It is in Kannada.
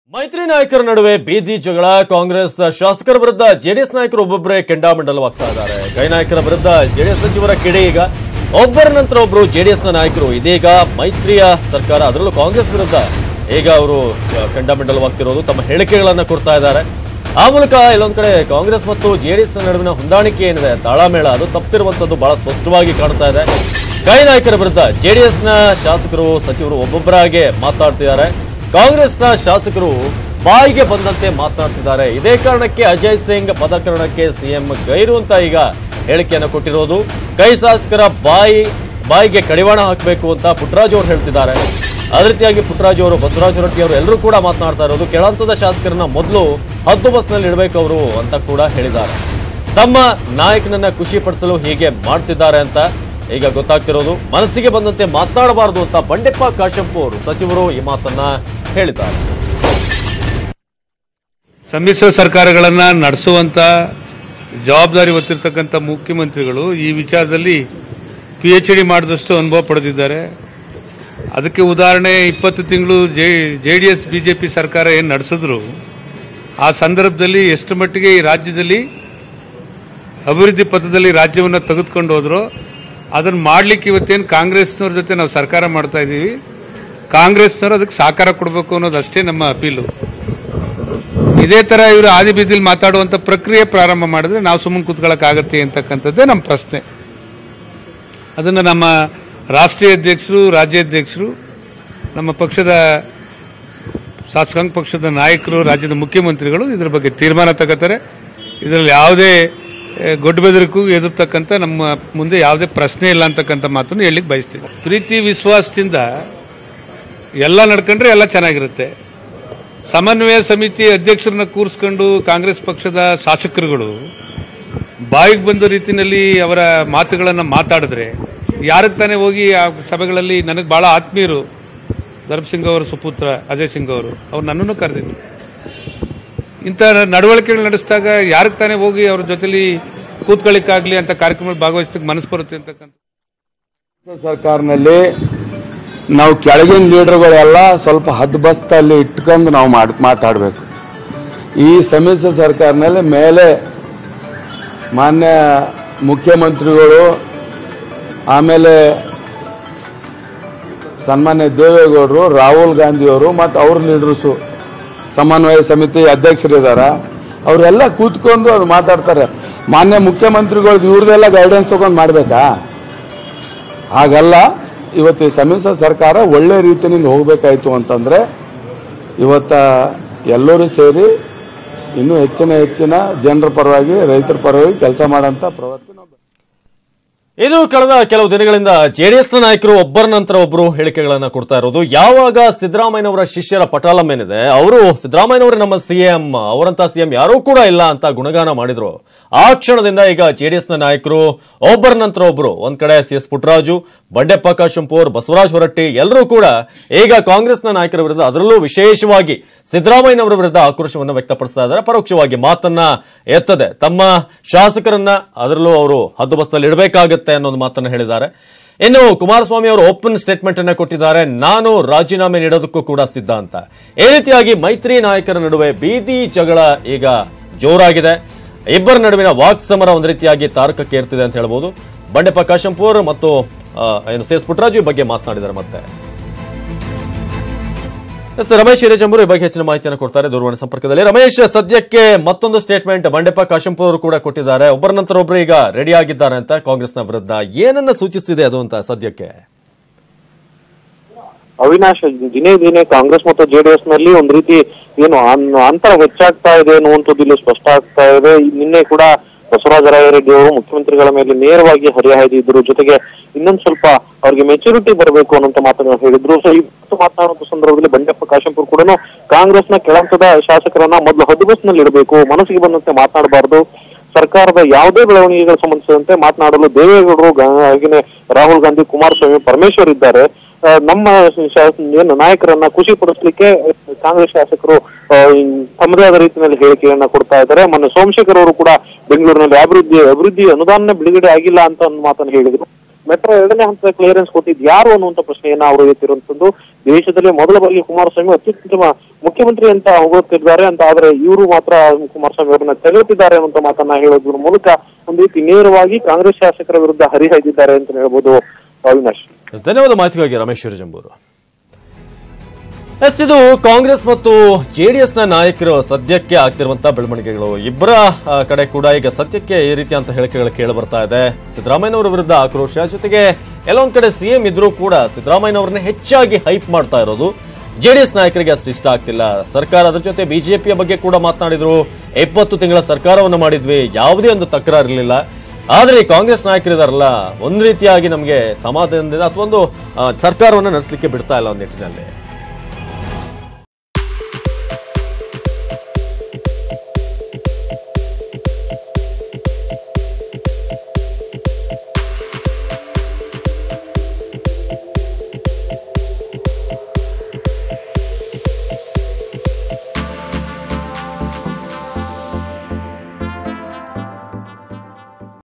ಮೈತ್ರಿ ನಾಯಕರ ನಡುವೆ ಬೀದಿ ಜಗಳ ಕಾಂಗ್ರೆಸ್ ಶಾಸಕರ ವಿರುದ್ಧ ಜೆಡಿಎಸ್ ನಾಯಕರು ಒಬ್ಬೊಬ್ಬರೇ ಕೆಂಡಾಮಂಡಲವಾಗ್ತಾ ಇದ್ದಾರೆ ಕೈ ನಾಯಕರ ವಿರುದ್ಧ ಜೆಡಿಎಸ್ ಸಚಿವರ ಕಿಡಿ ಈಗ ಒಬ್ಬರ ನಂತರ ಒಬ್ಬರು ಜೆಡಿಎಸ್ನ ನಾಯಕರು ಇದೀಗ ಮೈತ್ರಿಯ ಸರ್ಕಾರ ಅದರಲ್ಲೂ ಕಾಂಗ್ರೆಸ್ ವಿರುದ್ಧ ಈಗ ಅವರು ಕೆಂಡಾಮಂಡಲವಾಗ್ತಿರೋದು ತಮ್ಮ ಹೇಳಿಕೆಗಳನ್ನ ಕೊಡ್ತಾ ಇದ್ದಾರೆ ಆ ಮೂಲಕ ಇಲ್ಲೊಂದ್ ಕಡೆ ಕಾಂಗ್ರೆಸ್ ಮತ್ತು ಜೆಡಿಎಸ್ ನಡುವಿನ ಹೊಂದಾಣಿಕೆ ಏನಿದೆ ತಾಳಮೇಳ ಅದು ತಪ್ಪಿರುವಂತದ್ದು ಬಹಳ ಸ್ಪಷ್ಟವಾಗಿ ಕಾಣ್ತಾ ಇದೆ ಕೈ ನಾಯಕರ ವಿರುದ್ಧ ಜೆಡಿಎಸ್ನ ಶಾಸಕರು ಸಚಿವರು ಒಬ್ಬೊಬ್ಬರಾಗೆ ಮಾತಾಡ್ತಿದ್ದಾರೆ ಕಾಂಗ್ರೆಸ್ನ ಶಾಸಕರು ಬಾಯಿಗೆ ಬಂದಂತೆ ಮಾತನಾಡ್ತಿದ್ದಾರೆ ಇದೇ ಕಾರಣಕ್ಕೆ ಅಜಯ್ ಸಿಂಗ್ ಪದಕರಣಕ್ಕೆ ಸಿಎಂ ಗೈರು ಅಂತ ಈಗ ಹೇಳಿಕೆಯನ್ನು ಕೊಟ್ಟಿರೋದು ಕೈ ಶಾಸಕರ ಬಾಯಿ ಬಾಯಿಗೆ ಕಡಿವಾಣ ಹಾಕಬೇಕು ಅಂತ ಪುಟ್ಟರಾಜು ಅವರು ಹೇಳ್ತಿದ್ದಾರೆ ಅದೇ ರೀತಿಯಾಗಿ ಪುಟ್ಟರಾಜು ಅವರು ಬಸವರಾಜ ಹೊರಟ್ಟಿ ಅವರು ಎಲ್ಲರೂ ಕೂಡ ಮಾತನಾಡ್ತಾ ಇರೋದು ಕೆಳಹಂತದ ಶಾಸಕರನ್ನ ಮೊದಲು ಹದ್ದು ಬಸ್ನಲ್ಲಿ ಇಡಬೇಕು ಅವರು ಅಂತ ಕೂಡ ಹೇಳಿದ್ದಾರೆ ತಮ್ಮ ನಾಯಕನನ್ನ ಖುಷಿ ಪಡಿಸಲು ಹೀಗೆ ಮಾಡ್ತಿದ್ದಾರೆ ಅಂತ ಈಗ ಗೊತ್ತಾಗ್ತಿರೋದು ಮನಸ್ಸಿಗೆ ಬಂದಂತೆ ಮಾತನಾಡಬಾರದು ಅಂತ ಬಂಡೆಪ್ಪ ಕಾಶಂಪುರ್ ಸಚಿವರು ಈ ಮಾತನ್ನ ಹೇಳಿದ್ದಾರೆ ಸಮ್ಮಿಶ್ರ ಸರ್ಕಾರಗಳನ್ನು ನಡೆಸುವಂತ ಜವಾಬ್ದಾರಿ ಹೊತ್ತಿರ್ತಕ್ಕಂಥ ಮುಖ್ಯಮಂತ್ರಿಗಳು ಈ ವಿಚಾರದಲ್ಲಿ ಪಿ ಎಚ್ ಡಿ ಮಾಡಿದಷ್ಟು ಅನುಭವ ಪಡೆದಿದ್ದಾರೆ ಅದಕ್ಕೆ ಉದಾಹರಣೆ ಇಪ್ಪತ್ತು ತಿಂಗಳು J J D S B J P ಸರ್ಕಾರ ಏನು ನಡೆಸಿದ್ರು ಆ ಸಂದರ್ಭದಲ್ಲಿ ಎಷ್ಟು ಮಟ್ಟಿಗೆ ಈ ರಾಜ್ಯದಲ್ಲಿ ಅಭಿವೃದ್ಧಿ ಪಥದಲ್ಲಿ ರಾಜ್ಯವನ್ನು ತೆಗೆದುಕೊಂಡು ಹೋದ್ರು ಅದನ್ನು ಮಾಡಲಿಕ್ಕೆ ಇವತ್ತೇನು ಕಾಂಗ್ರೆಸ್ನವ್ರ ಜೊತೆ ನಾವು ಸರ್ಕಾರ ಮಾಡ್ತಾ ಇದ್ದೀವಿ ಕಾಂಗ್ರೆಸ್ನವರು ಅದಕ್ಕೆ ಸಹಕಾರ ಕೊಡಬೇಕು ಅನ್ನೋದಷ್ಟೇ ನಮ್ಮ ಅಪೀಲು ಇದೇ ತರ ಇವರು ಆದಿ ಬೀದಿಲಿ ಮಾತಾಡುವಂತ ಪ್ರಕ್ರಿಯೆ ಪ್ರಾರಂಭ ಮಾಡಿದ್ರೆ ನಾವು ಸುಮ್ಮನೆ ಕೂತ್ಕೊಳ್ಳೋಕ್ಕಾಗತ್ತೆ ಅಂತಕ್ಕಂಥದ್ದೇ ನಮ್ಮ ಪ್ರಶ್ನೆ ಅದನ್ನು ನಮ್ಮ ರಾಷ್ಟ್ರೀಯ ಅಧ್ಯಕ್ಷರು ರಾಜ್ಯಾಧ್ಯಕ್ಷರು ನಮ್ಮ ಪಕ್ಷದ ಶಾಸಕಾಂಗ ಪಕ್ಷದ ನಾಯಕರು ರಾಜ್ಯದ ಮುಖ್ಯಮಂತ್ರಿಗಳು ಇದ್ರ ಬಗ್ಗೆ ತೀರ್ಮಾನ ತಗೋತಾರೆ ಇದರಲ್ಲಿ ಯಾವುದೇ ಏ, ಗೊಡ್ಡ ಬೆದರಿಗೂ ಎದುರ್ತಕ್ಕಂಥ ನಮ್ಮ ಮುಂದೆ ಯಾವುದೇ ಪ್ರಶ್ನೆ ಇಲ್ಲ ಅಂತಕ್ಕಂಥ ಮಾತನ್ನು ಹೇಳಲಿಕ್ಕೆ ಬಯಸ್ತೀವಿ ಪ್ರೀತಿ ವಿಶ್ವಾಸದಿಂದ ಎಲ್ಲ ನಡ್ಕೊಂಡ್ರೆ ಎಲ್ಲ ಚೆನ್ನಾಗಿರುತ್ತೆ ಸಮನ್ವಯ ಸಮಿತಿ ಅಧ್ಯಕ್ಷರನ್ನ ಕೂರಿಸ್ಕೊಂಡು ಕಾಂಗ್ರೆಸ್ ಪಕ್ಷದ ಶಾಸಕರುಗಳು ಬಾಯಿಗೆ ಬಂದ ರೀತಿಯಲ್ಲಿ ಅವರ ಮಾತುಗಳನ್ನು ಮಾತಾಡಿದ್ರೆ ಯಾರಿಗೆ ತಾನೇ ಹೋಗಿ ಆ ಸಭೆಗಳಲ್ಲಿ ನನಗೆ ಬಹಳ ಆತ್ಮೀಯರು ಧರ್ಮಸಿಂಗ್ ಅವರ ಸುಪುತ್ರ ಅಜಯ್ ಸಿಂಗ್ ಅವರು ಅವ್ರು ನನ್ನನ್ನು ಕರೆದಿದ್ರು ಇಂಥ ನಡವಳಿಕೆಗಳು ನಡೆಸಿದಾಗ ಯಾರಿಗೆ ತಾನೇ ಹೋಗಿ ಅವ್ರ ಜೊತೆಲಿ ಕೂತ್ಕೊಳ್ಳಿಕ್ಕಾಗ್ಲಿ ಅಂತ ಕಾರ್ಯಕ್ರಮದಲ್ಲಿ ಭಾಗವಹಿಸಕ್ಕೆ ಮನಸ್ಸು ಬರುತ್ತೆ ಅಂತಕ್ಕಂಥ ಸರ್ಕಾರನಲ್ಲಿ ನಾವು ಕೆಳಗಿನ ಲೀಡರ್ಗಳೆಲ್ಲ ಸ್ವಲ್ಪ ಹದ್ಬಸ್ತಲ್ಲಿ ಇಟ್ಕೊಂಡು ನಾವು ಮಾಡ್ ಮಾತಾಡಬೇಕು ಈ ಸಮ್ಮಿಶ್ರ ಸರ್ಕಾರನಲ್ಲಿ ಮೇಲೆ ಮಾನ್ಯ ಮುಖ್ಯಮಂತ್ರಿಗಳು ಆಮೇಲೆ ಸನ್ಮಾನ್ಯ ದೇವೇಗೌಡರು ರಾಹುಲ್ ಗಾಂಧಿಯವರು ಮತ್ತು ಅವ್ರ ಲೀಡರ್ಸು ಸಮನ್ವಯ ಸಮಿತಿ ಅಧ್ಯಕ್ಷರಿದ್ದಾರೆ ಅವರೆಲ್ಲ ಕೂತ್ಕೊಂಡು ಅದು ಮಾತಾಡ್ತಾರೆ ಮಾನ್ಯ ಮುಖ್ಯಮಂತ್ರಿಗಳು ಇವ್ರದೆಲ್ಲ ಗೈಡೆನ್ಸ್ ತಗೊಂಡು ಮಾಡಬೇಕಾ ಹಾಗಲ್ಲ ಇವತ್ತು ಈ ಸಮ್ಮಿಶ್ರ ಸರ್ಕಾರ ಒಳ್ಳೆ ರೀತಿಯಿಂದ ಹೋಗಬೇಕಾಯ್ತು ಅಂತಂದ್ರೆ ಇವತ್ತ ಎಲ್ಲರೂ ಸೇರಿ ಇನ್ನೂ ಹೆಚ್ಚಿನ ಹೆಚ್ಚಿನ ಜನರ ಪರವಾಗಿ ರೈತರ ಪರವಾಗಿ ಕೆಲಸ ಮಾಡೋಂಥ ಪ್ರವೃತ್ತಿ ನಾವು ಇದು ಕಳೆದ ಕೆಲವು ದಿನಗಳಿಂದ ಜೆಡಿಎಸ್ ನಾಯಕರು ಒಬ್ಬರ ನಂತರ ಒಬ್ಬರು ಹೇಳಿಕೆಗಳನ್ನ ಕೊಡ್ತಾ ಇರೋದು ಯಾವಾಗ ಸಿದ್ದರಾಮಯ್ಯನವರ ಶಿಷ್ಯರ ಪಟಾಲಂ ಏನಿದೆ ಅವರು ಸಿದ್ದರಾಮಯ್ಯನವರೇ ನಮ್ಮ ಸಿಎಂ ಅವರಂತ ಸಿಎಂ ಯಾರೂ ಕೂಡ ಇಲ್ಲ ಅಂತ ಗುಣಗಾನ ಮಾಡಿದ್ರು ಆ ಕ್ಷಣದಿಂದ ಈಗ ಜೆಡಿಎಸ್ ನ ನಾಯಕರು ಒಬ್ಬರ ನಂತರ ಒಬ್ಬರು ಒಂದ್ ಕಡೆ ಸಿ ಎಸ್ ಪುಟ್ಟರಾಜು ಬಂಡೆಪ್ಪ ಕಾಶಂಪುರ್ ಬಸವರಾಜ ಹೊರಟ್ಟಿ ಎಲ್ಲರೂ ಕೂಡ ಈಗ ಕಾಂಗ್ರೆಸ್ನ ನಾಯಕರ ವಿರುದ್ಧ ಅದರಲ್ಲೂ ವಿಶೇಷವಾಗಿ ಸಿದ್ದರಾಮಯ್ಯನವರ ವಿರುದ್ಧ ಆಕ್ರೋಶವನ್ನು ವ್ಯಕ್ತಪಡಿಸ್ತಾ ಇದ್ದಾರೆ ಪರೋಕ್ಷವಾಗಿ ಮಾತನ್ನ ಎತ್ತದೆ ತಮ್ಮ ಶಾಸಕರನ್ನ ಅದರಲ್ಲೂ ಅವರು ಹದ್ದುಬಸ್ತಲ್ಲಿ ಇಡಬೇಕಾಗತ್ತೆ ಅನ್ನೋ ಒಂದು ಮಾತನ್ನ ಹೇಳಿದ್ದಾರೆ ಇನ್ನು ಕುಮಾರಸ್ವಾಮಿ ಅವರು ಓಪನ್ ಸ್ಟೇಟ್ಮೆಂಟ್ ಅನ್ನ ಕೊಟ್ಟಿದ್ದಾರೆ ನಾನು ರಾಜೀನಾಮೆ ನೀಡೋದಕ್ಕೂ ಕೂಡ ಸಿದ್ಧ ಅಂತ ಈ ರೀತಿಯಾಗಿ ಮೈತ್ರಿ ನಾಯಕರ ನಡುವೆ ಬೀದಿ ಜಗಳ ಈಗ ಜೋರಾಗಿದೆ ಇಬ್ಬರ ನಡುವಿನ ವಾಕ್ ಸಮರ ಒಂದು ರೀತಿಯಾಗಿ ತಾರಕಕ್ಕೆ ಏರ್ತಿದೆ ಅಂತ ಹೇಳ್ಬೋದು ಬಂಡೆಪ್ಪ ಕಾಶಂಪುರ್ ಮತ್ತು ಆ, ಏನು ಸಿ ಎಸ್ ಪುಟ್ಟರಾಜು ಈ ಬಗ್ಗೆ ಮಾತನಾಡಿದ್ದಾರೆ ಮತ್ತೆ ಎಸ್ ರಮೇಶ್ ಹಿರೇಜಂಬರು ಈ ಬಗ್ಗೆ ಹೆಚ್ಚಿನ ಮಾಹಿತಿಯನ್ನು ಕೊಡ್ತಾರೆ ದೂರವಾಣಿ ಸಂಪರ್ಕದಲ್ಲಿ ರಮೇಶ್ ಸದ್ಯಕ್ಕೆ ಮತ್ತೊಂದು ಸ್ಟೇಟ್ಮೆಂಟ್ ಬಂಡೆಪ್ಪ ಕಾಶಂಪುರ್ ಅವರು ಕೂಡ ಕೊಟ್ಟಿದ್ದಾರೆ ಒಬ್ಬರ ನಂತರ ಒಬ್ಬರು ಈಗ ರೆಡಿ ಆಗಿದ್ದಾರೆ ಅಂತ ಕಾಂಗ್ರೆಸ್ನ ವಿರುದ್ಧ ಏನನ್ನ ಸೂಚಿಸ್ತಿದೆ ಅದು ಅಂತ ಸದ್ಯಕ್ಕೆ ಅವಿನಾಶ್ ದಿನೇ ದಿನೇ ಕಾಂಗ್ರೆಸ್ ಮತ್ತು ಜೆಡಿಎಸ್ ನಲ್ಲಿ ಒಂದ್ ರೀತಿ ಏನು ಅನ್- ಅಂತರ ಹೆಚ್ಚಾಗ್ತಾ ಇದೆ ಅನ್ನುವಂಥದ್ದು ಇಲ್ಲಿ ಸ್ಪಷ್ಟ ಆಗ್ತಾ ಇದೆ ಈ ನಿನ್ನೆ ಕೂಡ ಬಸವರಾಜ ರಾಯರೆಡ್ಡಿ ಅವರು ಮುಖ್ಯಮಂತ್ರಿಗಳ ಮೇಲೆ ನೇರವಾಗಿ ಹರಿಹಾಯ್ದಿದ್ರು ಜೊತೆಗೆ ಇನ್ನೊಂದ್ ಸ್ವಲ್ಪ ಅವ್ರಿಗೆ ಮೆಚುರಿಟಿ ಬರಬೇಕು ಅನ್ನೋಂತ ಮಾತನ್ನ ಹೇಳಿದ್ರು ಸೊ ಇವತ್ತು ಮಾತನಾಡುವಂತ ಸಂದರ್ಭದಲ್ಲಿ ಬಂಡೆಪ್ಪ ಕಾಶಂಪುರ್ ಕೂಡ ಕಾಂಗ್ರೆಸ್ನ ಕೆಳಹಂತದ ಶಾಸಕರನ್ನ ಮೊದಲು ಹದ್ದುಬಸ್ನಲ್ಲಿ ಇಡಬೇಕು ಮನಸ್ಸಿಗೆ ಬಂದಂತೆ ಮಾತನಾಡಬಾರದು ಸರ್ಕಾರದ ಯಾವುದೇ ಬೆಳವಣಿಗೆಗಳು ಸಂಬಂಧಿಸಿದಂತೆ ಮಾತನಾಡಲು ದೇವೇಗೌಡರು ಗಾ- ಹಾಗೇನೆ ರಾಹುಲ್ ಗಾಂಧಿ ಕುಮಾರಸ್ವಾಮಿ ಪರಮೇಶ್ವರ್ ಇದ್ದಾರೆ ಆ, ನಮ್ಮ ಶಾ- ಏನು ನಾಯಕರನ್ನ ಖುಷಿ ಪಡಿಸ್ಲಿಕ್ಕೆ ಕಾಂಗ್ರೆಸ್ ಶಾಸಕರು ಆ, ತಮ್ಮದೇ ಆದ ರೀತಿಯಲ್ಲಿ ಹೇಳಿಕೆಯನ್ನ ಕೊಡ್ತಾ ಇದ್ದಾರೆ ಮೊನ್ನೆ ಸೋಮಶೇಖರ್ ಅವರು ಕೂಡ ಬೆಂಗಳೂರಿನಲ್ಲಿ ಅಭಿವೃದ್ಧಿ ಅಭಿವೃದ್ಧಿ ಅನುದಾನ ಬಿಡುಗಡೆ ಆಗಿಲ್ಲ ಅಂತ ಒಂದು ಮಾತನ್ನು ಹೇಳಿದ್ರು ಮೆಟ್ರೋ ಎರಡನೇ ಹಂತದ ಕ್ಲಿಯರೆನ್ಸ್ ಕೊಟ್ಟಿದ್ದು ಯಾರು ಅನ್ನುವಂತ ಪ್ರಶ್ನೆಯನ್ನ ಅವರು ಎತ್ತಿರುವಂತದ್ದು ದೇಶದಲ್ಲಿ ಮೊದಲ ಬಾರಿಗೆ ಕುಮಾರಸ್ವಾಮಿ ಅತ್ಯುತ್ತಮ ಮುಖ್ಯಮಂತ್ರಿ ಅಂತ ಹೊಗಳುತ್ತಿದ್ದಾರೆ ಅಂತ ಆದ್ರೆ ಇವರು ಮಾತ್ರ ಕುಮಾರಸ್ವಾಮಿ ಅವರನ್ನ ತೆಗೆಯುತ್ತಿದ್ದಾರೆ ಅನ್ನುವಂತ ಮಾತನ್ನ ಹೇಳೋದ್ರ ಮೂಲಕ ಒಂದು ರೀತಿ ನೇರವಾಗಿ ಕಾಂಗ್ರೆಸ್ ಶಾಸಕರ ವಿರುದ್ಧ ಹರಿಹಾಯ್ದಿದ್ದಾರೆ ಅಂತ ಹೇಳ್ಬೋದು ಅವಿನಾಶ್ ಧನ್ಯವಾದ ಮಾಹಿತಿಗಾಗಿ ರಮೇಶ್ ಜಂಬೂರು ಎಸ್ ಇದು ಕಾಂಗ್ರೆಸ್ ಮತ್ತು ಜೆಡಿಎಸ್ ನ ನಾಯಕರು ಸದ್ಯಕ್ಕೆ ಆಗ್ತಿರುವಂತಹ ಬೆಳವಣಿಗೆಗಳು ಇಬ್ಬರ ಆ, ಕಡೆ ಕೂಡ ಈಗ ಸದ್ಯಕ್ಕೆ ಈ ರೀತಿಯಂತ ಹೇಳಿಕೆಗಳು ಕೇಳಿ ಬರ್ತಾ ಇದೆ ಸಿದ್ದರಾಮಯ್ಯನವರ ವಿರುದ್ಧ ಆಕ್ರೋಶ ಜೊತೆಗೆ ಎಲ್ಲೊಂದ್ ಕಡೆ ಸಿಎಂ ಇದ್ರೂ ಕೂಡ ಸಿದ್ದರಾಮಯ್ಯನವರನ್ನ ಹೆಚ್ಚಾಗಿ ಹೈಪ್ ಮಾಡ್ತಾ ಇರೋದು ಜೆಡಿಎಸ್ ನಾಯಕರಿಗೆ ಅಷ್ಟು ಇಷ್ಟ ಆಗ್ತಿಲ್ಲ ಸರ್ಕಾರ ಅದ್ರ ಜೊತೆ ಬಿಜೆಪಿಯ ಬಗ್ಗೆ ಕೂಡ ಮಾತನಾಡಿದ್ರು ಎಪ್ಪತ್ತು ತಿಂಗಳ ಸರ್ಕಾರವನ್ನು ಮಾಡಿದ್ವಿ ಯಾವುದೇ ಒಂದು ತಕರಾರಿರಲಿಲ್ಲ ಆದ್ರೆ ಈ ಕಾಂಗ್ರೆಸ್ ನಾಯಕರಿದಾರಲ್ಲ ಒಂದ್ ರೀತಿಯಾಗಿ ನಮಗೆ ಸಮಾಧಾನದಿಂದ ಅಥವಾ ಒಂದು ಆ, ಸರ್ಕಾರವನ್ನ ನಡೆಸಲಿಕ್ಕೆ ಬಿಡ್ತಾ ಇಲ್ಲ ಒಂದು ನಿಟ್ಟಿನಲ್ಲಿ